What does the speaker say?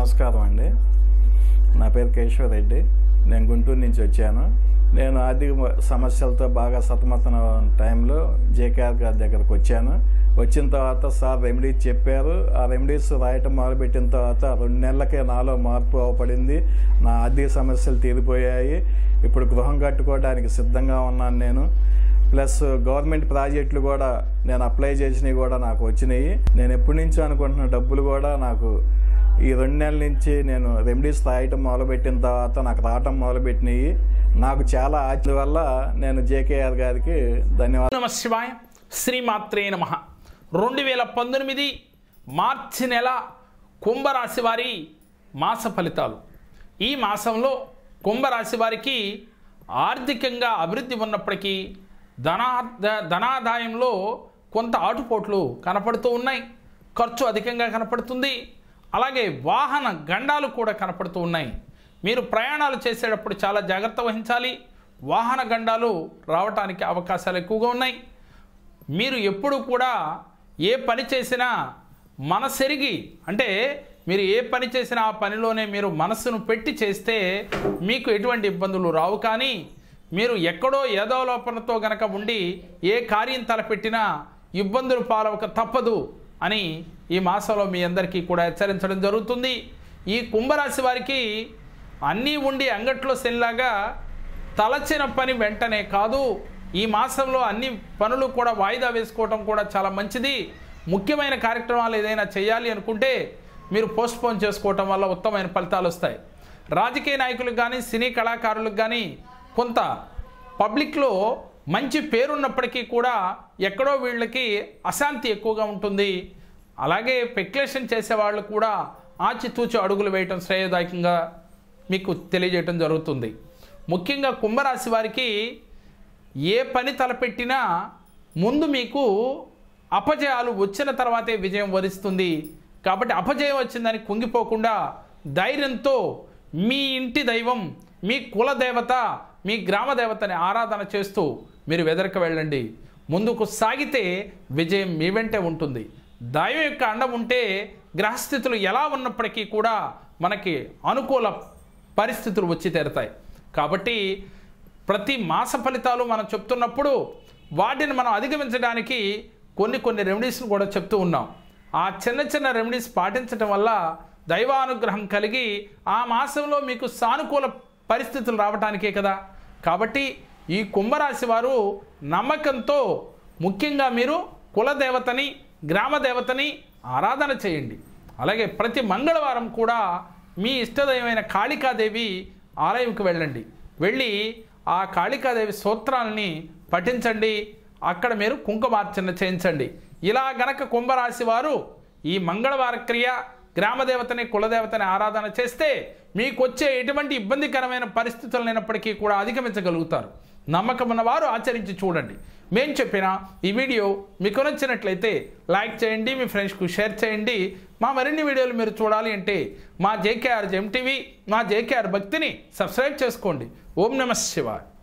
నమస్కారం అండి నా పేరు కేశవ రెడ్డి నేను గుంటూరు నుంచి వచ్చాను నేను ఆర్థిక సమస్యలతో బాగా సతమతన టైంలో జేకేఆర్ గారి దగ్గరకు వచ్చాను వచ్చిన తర్వాత సార్ రెమెడీస్ చెప్పారు ఆ రెమెడీస్ రాయటం మొదలుపెట్టిన తర్వాత రెండు నెలలకే నాలో మార్పు అవపడింది నా ఆర్థిక సమస్యలు తీరిపోయాయి ఇప్పుడు గృహం కట్టుకోవడానికి సిద్ధంగా ఉన్నాను నేను ప్లస్ గవర్నమెంట్ ప్రాజెక్టులు కూడా నేను అప్లై చేసినవి కూడా నాకు వచ్చినాయి నేను ఎప్పటి నుంచో అనుకుంటున్న డబ్బులు కూడా నాకు ఈ రెండు నెలల నుంచి నేను రెమెడీస్ రాయటం మొదలుపెట్టిన తర్వాత నాకు రావటం మొదలుపెట్టినాయి నాకు చాలా ఆచరణ వల్ల నేను జేకేఆర్ గారికి ధన్యవాదాలు నమ శివాయ శ్రీమాత్రే నమ రెండు వేల పంతొమ్మిది మార్చి నెల కుంభరాశి వారి మాస ఫలితాలు ఈ మాసంలో కుంభరాశి వారికి ఆర్థికంగా అభివృద్ధి ఉన్నప్పటికీ ధనా ధ- ధనాదాయంలో కొంత ఆటుపోట్లు కనపడుతూ ఉన్నాయి ఖర్చు అధికంగా కనపడుతుంది అలాగే వాహన గండాలు కూడా కనపడుతూ ఉన్నాయి మీరు ప్రయాణాలు చేసేటప్పుడు చాలా జాగ్రత్త వహించాలి వాహన గండాలు రావటానికి అవకాశాలు ఎక్కువగా ఉన్నాయి మీరు ఎప్పుడు కూడా ఏ పని చేసినా మనసెరిగి అంటే మీరు ఏ పని చేసినా ఆ పనిలోనే మీరు మనస్సును పెట్టి చేస్తే మీకు ఎటువంటి ఇబ్బందులు రావు కానీ మీరు ఎక్కడో ఏదో లోపలతో గనక ఉండి ఏ కార్యం తలపెట్టినా ఇబ్బందులు పాలవక తప్పదు అని ఈ మాసంలో మీ అందరికీ కూడా హెచ్చరించడం జరుగుతుంది ఈ కుంభరాశి వారికి అన్నీ ఉండి అంగట్లో సెల్లాగా తలచిన పని వెంటనే కాదు ఈ మాసంలో అన్ని పనులు కూడా వాయిదా వేసుకోవటం కూడా చాలా మంచిది ముఖ్యమైన కార్యక్రమాలు ఏదైనా చేయాలి అనుకుంటే మీరు పోస్ట్పోన్ చేసుకోవటం వల్ల ఉత్తమమైన ఫలితాలు వస్తాయి రాజకీయ నాయకులకు కానీ సినీ కళాకారులకు కానీ కొంత పబ్లిక్లో మంచి పేరున్నప్పటికీ కూడా ఎక్కడో వీళ్ళకి అశాంతి ఎక్కువగా ఉంటుంది అలాగే పెక్యులేషన్ చేసే వాళ్ళు కూడా ఆచితూచి అడుగులు వేయటం శ్రేయదాయకంగా మీకు తెలియజేయటం జరుగుతుంది ముఖ్యంగా కుంభరాశి వారికి ఏ పని తలపెట్టినా ముందు మీకు అపజయాలు వచ్చిన తర్వాతే విజయం వరిస్తుంది కాబట్టి అపజయం వచ్చిందని కుంగిపోకుండా ధైర్యంతో మీ ఇంటి దైవం మీ కుల దేవత మీ గ్రామ దేవతని ఆరాధన చేస్తూ మీరు వెదరక వెళ్ళండి ముందుకు సాగితే విజయం మీ వెంటే ఉంటుంది దైవం యొక్క అండం ఉంటే గ్రహస్థితులు ఎలా ఉన్నప్పటికీ కూడా మనకి అనుకూల పరిస్థితులు వచ్చి తీరుతాయి కాబట్టి ప్రతి మాస ఫలితాలు మనం చెప్తున్నప్పుడు వాటిని మనం అధిగమించడానికి కొన్ని కొన్ని రెమెడీస్ను కూడా చెప్తూ ఉన్నాం ఆ చిన్న చిన్న రెమెడీస్ పాటించడం వల్ల దైవానుగ్రహం కలిగి ఆ మాసంలో మీకు సానుకూల పరిస్థితులు రావటానికే కదా కాబట్టి ఈ కుంభరాశి వారు నమ్మకంతో ముఖ్యంగా మీరు కులదేవతని గ్రామ దేవతని ఆరాధన చేయండి అలాగే ప్రతి మంగళవారం కూడా మీ ఇష్టదైవమైన కాళికాదేవి ఆలయంకి వెళ్ళండి వెళ్ళి ఆ కాళికాదేవి సూత్రాలని పఠించండి అక్కడ మీరు కుంకుమార్చన చేయించండి ఇలా గనక కుంభరాశి వారు ఈ మంగళవార క్రియ గ్రామదేవతని కులదేవతని ఆరాధన చేస్తే మీకు వచ్చే ఎటువంటి ఇబ్బందికరమైన పరిస్థితులు లేనప్పటికీ కూడా అధిగమించగలుగుతారు నమ్మకం ఉన్నవారు ఆచరించి చూడండి మేము చెప్పిన ఈ వీడియో మీకు నచ్చినట్లయితే లైక్ చేయండి మీ ఫ్రెండ్స్కు షేర్ చేయండి మా మరిన్ని వీడియోలు మీరు చూడాలి అంటే మా జేకేఆర్ జెమ్ టీవీ మా జేకేఆర్ భక్తిని సబ్స్క్రైబ్ చేసుకోండి ఓం నమ శివాయ్